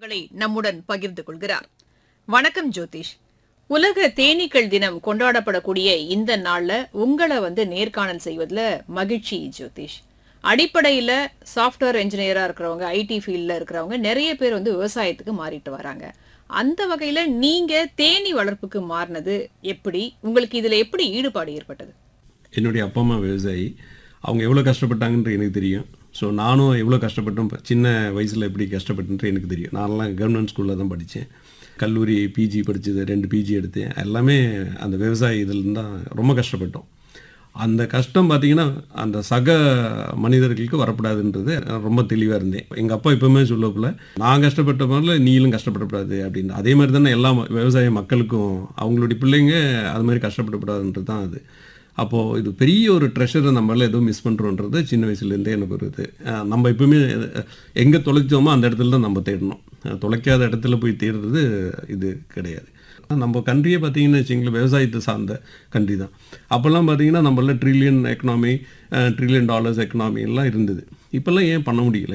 அனுபவங்களை நம்முடன் பகிர்ந்து கொள்கிறார் வணக்கம் ஜோதிஷ் உலக தேனீக்கள் தினம் கொண்டாடப்படக்கூடிய இந்த நாள்ல உங்களை வந்து நேர்காணல் செய்வதில் மகிழ்ச்சி ஜோதிஷ் அடிப்படையில் சாஃப்ட்வேர் இன்ஜினியராக இருக்கிறவங்க ஐடி ஃபீல்டில் இருக்கிறவங்க நிறைய பேர் வந்து விவசாயத்துக்கு மாறிட்டு வராங்க அந்த வகையில் நீங்கள் தேனி வளர்ப்புக்கு மாறினது எப்படி உங்களுக்கு இதில் எப்படி ஈடுபாடு ஏற்பட்டது என்னுடைய அப்பா அம்மா விவசாயி அவங்க எவ்வளோ கஷ்டப்பட்டாங்கன்ற எனக்கு தெரியும் ஸோ நானும் எவ்வளோ கஷ்டப்பட்டோம் இப்ப சின்ன வயசில் எப்படி கஷ்டப்பட்டுன்ற எனக்கு தெரியும் நான்லாம் கவர்மெண்ட் ஸ்கூலில் தான் படித்தேன் கல்லூரி பிஜி படித்தது ரெண்டு பிஜி எடுத்தேன் எல்லாமே அந்த விவசாய இதில் தான் ரொம்ப கஷ்டப்பட்டோம் அந்த கஷ்டம் பார்த்தீங்கன்னா அந்த சக மனிதர்களுக்கு வரக்கூடாதுன்றது நான் ரொம்ப தெளிவாக இருந்தேன் எங்கள் அப்பா எப்பவுமே சொல்லப்பில் நான் கஷ்டப்பட்ட மாதிரில நீங்களும் கஷ்டப்படக்கூடாது அப்படின்னு அதே மாதிரி தானே எல்லா ம- விவசாய மக்களுக்கும் அவங்களுடைய பிள்ளைங்க அது மாதிரி கஷ்டப்படக்கூடாதுன்றது தான் அது அப்போது இது பெரிய ஒரு ட்ரெஷரை நம்மளால ஏதோ மிஸ் பண்ணுறோன்றது சின்ன வயசுலேருந்தே எனக்கு ஒரு இது அஹ் நம்ம எப்பவுமே எங்கே தொலைச்சோமோ அந்த இடத்துல தான் நம்ம தேடணும் அஹ் தொலைக்காத இடத்துல போய் தேடுறது இது கிடையாது நம்ம கண்ட்ரியே பார்த்தீங்கன்னு வச்சிங்களேன் விவசாயத்தை சார்ந்த கண்ட்ரி தான் அப்போல்லாம் பார்த்தீங்கன்னா நம்மள trillion economy trillion dollars economy எல்லாம் இருந்தது இப்போல்லாம் ஏன் பண்ண முடியல